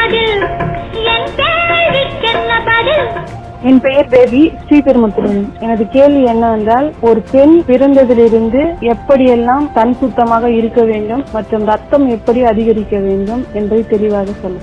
பதில் என் கேள்விக்கென்ன பதில் என் பெயர் தேவி ஸ்ரீபெருமுத்துடன் எனது கேள்வி என்னவென்றால் ஒரு பெண் பிறந்ததிலிருந்து எப்படியெல்லாம் தன் சுத்தமாக இருக்க வேண்டும் மற்றும் ரத்தம் எப்படி அதிகரிக்க வேண்டும் என்பதை தெளிவாக சொல்லும்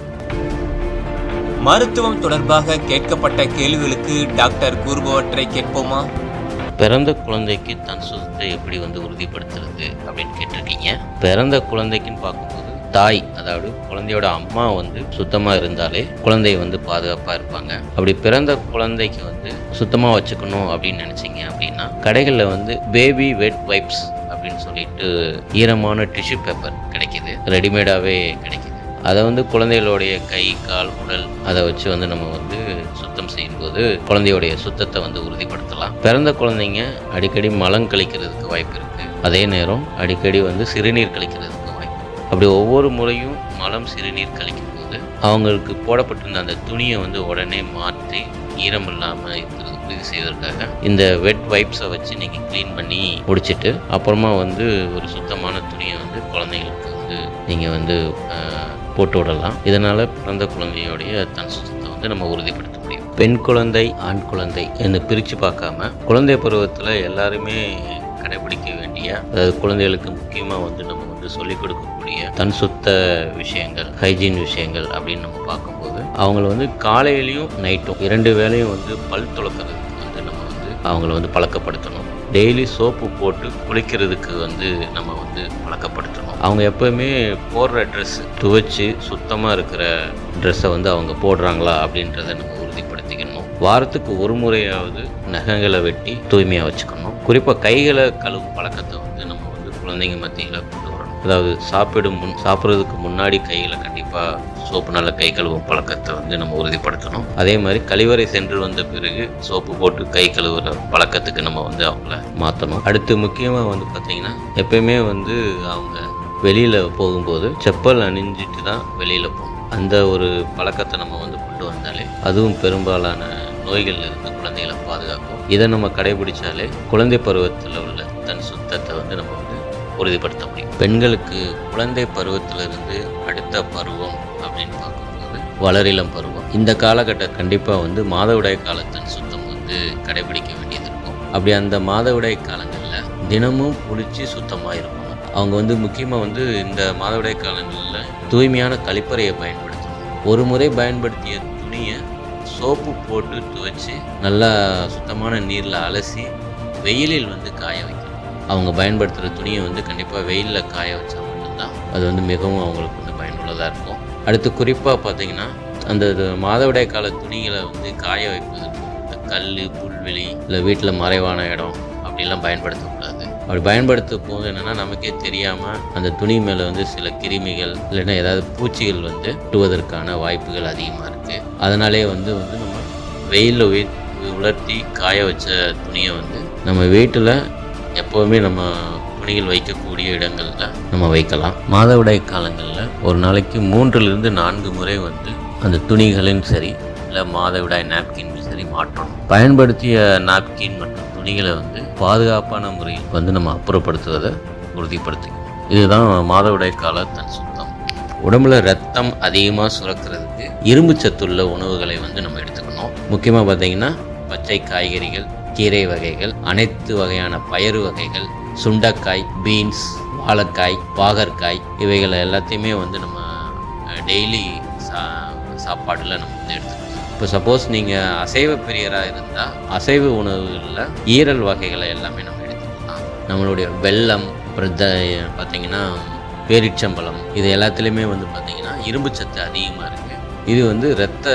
மருத்துவம் தொடர்பாக கேட்கப்பட்ட கேள்விகளுக்கு டாக்டர் கூறுபவற்றை கேட்போமா பிறந்த குழந்தைக்கு தன் சுத்தத்தை எப்படி வந்து உறுதிப்படுத்துறது அப்படின்னு கேட்டிருக்கீங்க பிறந்த குழந்தைக்குன்னு பார்க்கும்போது தாய் அதாவது குழந்தையோட அம்மா வந்து சுத்தமாக இருந்தாலே குழந்தை வந்து பாதுகாப்பாக இருப்பாங்க அப்படி பிறந்த குழந்தைக்கு வந்து சுத்தமாக வச்சுக்கணும் அப்படின்னு நினச்சிங்க அப்படின்னா கடைகளில் வந்து பேபி வெட் வைப்ஸ் அப்படின்னு சொல்லிட்டு ஈரமான டிஷ்யூ பேப்பர் கிடைக்கிது ரெடிமேடாகவே கிடைக்கிது அதை வந்து குழந்தைகளுடைய கை கால் உடல் அதை வச்சு வந்து நம்ம வந்து சுத்தம் செய்யும்போது குழந்தையுடைய சுத்தத்தை வந்து உறுதிப்படுத்தலாம் பிறந்த குழந்தைங்க அடிக்கடி மலம் கழிக்கிறதுக்கு வாய்ப்பு இருக்குது அதே நேரம் அடிக்கடி வந்து சிறுநீர் கழிக்கிறதுக்கு வாய்ப்பு இருக்கு. அப்படி ஒவ்வொரு முறையும் மலம் சிறுநீர் கழிக்கும் போது அவங்களுக்கு போடப்பட்டிருந்த அந்த துணியை வந்து உடனே மாற்றி ஈரம் இல்லாமல் இருக்கிறது உறுதி செய்வதற்காக இந்த வெட் வைப்ஸை வச்சு நீங்கள் க்ளீன் பண்ணி முடிச்சிட்டு அப்புறமா வந்து ஒரு சுத்தமான துணியை வந்து குழந்தைங்களுக்கு வந்து நீங்கள் வந்து ஆஹ், போட்டு விடலாம் இதனால் பிறந்த குழந்தையோடைய தன் சுத்தத்தை வந்து நம்ம உறுதிப்படுத்த முடியும் பெண் குழந்தை ஆண் குழந்தை என்று பிரித்து பார்க்காம குழந்தை பருவத்தில் எல்லாருமே கடைபிடிக்க வேண்டிய அதாவது குழந்தைகளுக்கு முக்கியமாக வந்து நம்ம வந்து சொல்லிக் கொடுக்கக்கூடிய தன் சுத்த விஷயங்கள் ஹைஜீன் விஷயங்கள் அப்படின்னு நம்ம பார்க்கும்போது அவங்கள வந்து காலையிலையும் நைட்டும் இரண்டு வேளையும் வந்து பல் துளக்கிறதுக்கு வந்து நம்ம வந்து அவங்கள வந்து பழக்கப்படுத்தணும் டெய்லி சோப்பு போட்டு குளிக்கிறதுக்கு வந்து நம்ம வந்து பழக்கப்படுத்தணும் அவங்க எப்போவுமே போடுற ட்ரெஸ் துவைச்சு சுத்தமாக இருக்கிற ட்ரெஸ்ஸை வந்து அவங்க போடுறாங்களா அப்படின்றத நம்ம உறுதிப்படுத்திக்கணும் வாரத்துக்கு ஒரு முறையாவது நகங்களை வெட்டி தூய்மையாக வச்சுக்கணும் குறிப்பாக கைகளை கழுவும் பழக்கத்தை வந்து நம்ம வந்து குழந்தைங்க மத்தியில் கொண்டு வரணும் அதாவது சாப்பிடும் முன் சாப்பிட்றதுக்கு முன்னாடி கைகளை கண்டிப்பாக சோப்புனால கை கழுவும் பழக்கத்தை வந்து நம்ம உறுதிப்படுத்தணும் அதே மாதிரி கழிவறை சென்று வந்த பிறகு சோப்பு போட்டு கை கழுவுற பழக்கத்துக்கு நம்ம வந்து அவங்கள மாற்றணும் அடுத்து முக்கியமாக வந்து பார்த்திங்கன்னா எப்பயுமே வந்து அவங்க வெளியில் போகும்போது செப்பல் அணிஞ்சிட்டு தான் வெளியில் போகணும் அந்த ஒரு பழக்கத்தை நம்ம வந்து கொண்டு வந்தாலே அதுவும் பெரும்பாலான நோய்கள்ல இருந்து குழந்தைகளை பாதுகாக்கும் இதை நம்ம கடைபிடிச்சாலே குழந்தை பருவத்தில் உள்ள தன் சுத்தத்தை வந்து நம்ம வந்து உறுதிப்படுத்த முடியும் பெண்களுக்கு குழந்தை பருவத்திலிருந்து அடுத்த பருவம் அப்படின்னு பார்க்கும்போது வளரிளம் பருவம் இந்த காலகட்டம் கண்டிப்பாக வந்து மாதவிடாய் காலத்தின் சுத்தம் வந்து கடைபிடிக்க வேண்டியது இருக்கும் அப்படி அந்த மாதவிடாய் காலங்களில் தினமும் குளிச்சு சுத்தமாக இருக்கணும் அவங்க வந்து முக்கியமாக வந்து இந்த மாதவிடாய் காலங்களில் தூய்மையான கழிப்பறையை பயன்படுத்தணும் ஒரு முறை பயன்படுத்திய துணியை சோப்பு போட்டு துவைச்சு நல்லா சுத்தமான நீரில் அலசி வெயிலில் வந்து காய வைக்கணும் அவங்க பயன்படுத்துகிற துணியை வந்து கண்டிப்பாக வெயிலில் காய வச்சா மட்டும்தான் அது வந்து மிகவும் அவங்களுக்கு வந்து பயனுள்ளதாக இருக்கும் அடுத்து குறிப்பாக பார்த்தீங்கன்னா அந்த இது மாதவிடாய் கால துணிகளை வந்து காய வைப்பதற்கு இந்த கல் புல்வெளி இல்லை வீட்டில் மறைவான இடம் அப்படிலாம் பயன்படுத்தக்கூடாது அப்படி பயன்படுத்தும் போது என்னென்னா நமக்கே தெரியாமல் அந்த துணி மேலே வந்து சில கிருமிகள் இல்லைன்னா ஏதாவது பூச்சிகள் வந்து ஒட்டுவதற்கான வாய்ப்புகள் அதிகமாக இருக்குது அதனாலே வந்து வந்து நம்ம வெயிலில் உயர் உலர்த்தி காய வச்ச துணியை வந்து நம்ம வீட்டில் எப்போவுமே நம்ம துணிகள் வைக்கக்கூடிய இடங்களில் நம்ம வைக்கலாம் மாதவிடாய் காலங்களில் ஒரு நாளைக்கு மூன்றிலிருந்து நான்கு முறை வந்து அந்த துணிகளும் சரி இல்லை மாதவிடாய் நாப்கின் சரி மாற்றணும் பயன்படுத்திய நாப்கின் மற்றும் துணிகளை வந்து பாதுகாப்பான முறையில் வந்து நம்ம அப்புறப்படுத்துவதை உறுதிப்படுத்திக்கணும் இதுதான் மாதவிடாய் கால தன் சுத்தம் உடம்புல ரத்தம் அதிகமாக சுரக்கிறதுக்கு இரும்பு சத்துள்ள உணவுகளை வந்து நம்ம எடுத்துக்கணும் முக்கியமாக பார்த்தீங்கன்னா பச்சை காய்கறிகள் கீரை வகைகள் அனைத்து வகையான பயறு வகைகள் சுண்டைக்காய் பீன்ஸ் வாழைக்காய் பாகற்காய் இவைகளை எல்லாத்தையுமே வந்து நம்ம டெய்லி சா சாப்பாட்டில் நம்ம வந்து எடுத்துக்கணும் இப்போ சப்போஸ் நீங்கள் அசைவ பிரியராக இருந்தால் அசைவ உணவுகளில் ஈரல் வகைகளை எல்லாமே நம்ம எடுத்துக்கலாம் நம்மளுடைய வெல்லம் அப்புறம் த பார்த்தீங்கன்னா பேரிச்சம்பழம் இது எல்லாத்துலேயுமே வந்து பார்த்திங்கன்னா இரும்பு சத்து அதிகமாக இருக்குது இது வந்து இரத்த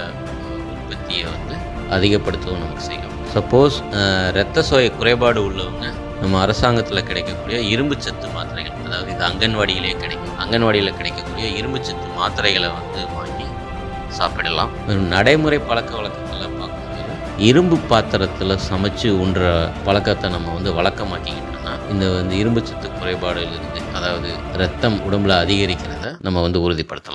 உற்பத்தியை வந்து அதிகப்படுத்தவும் நமக்கு செய்யும் சப்போஸ் இரத்த சோய குறைபாடு உள்ளவங்க நம்ம அரசாங்கத்தில் கிடைக்கக்கூடிய இரும்பு சத்து மாத்திரைகள் அதாவது இது அங்கன்வாடியிலே கிடைக்கும் அங்கன்வாடியில் கிடைக்கக்கூடிய இரும்பு சத்து மாத்திரைகளை வந்து வாங்கி சாப்பிடலாம் நடைமுறை பழக்க வழக்கத்தில் பார்க்கும்போது இரும்பு பாத்திரத்தில் சமைச்சு உண்ற பழக்கத்தை நம்ம வந்து வழக்கமாக்கிக்கிட்டோம்னா இந்த வந்து இரும்பு சத்து குறைபாடுலேருந்து அதாவது ரத்தம் உடம்புல அதிகரிக்கிறத நம்ம வந்து உறுதிப்படுத்தலாம்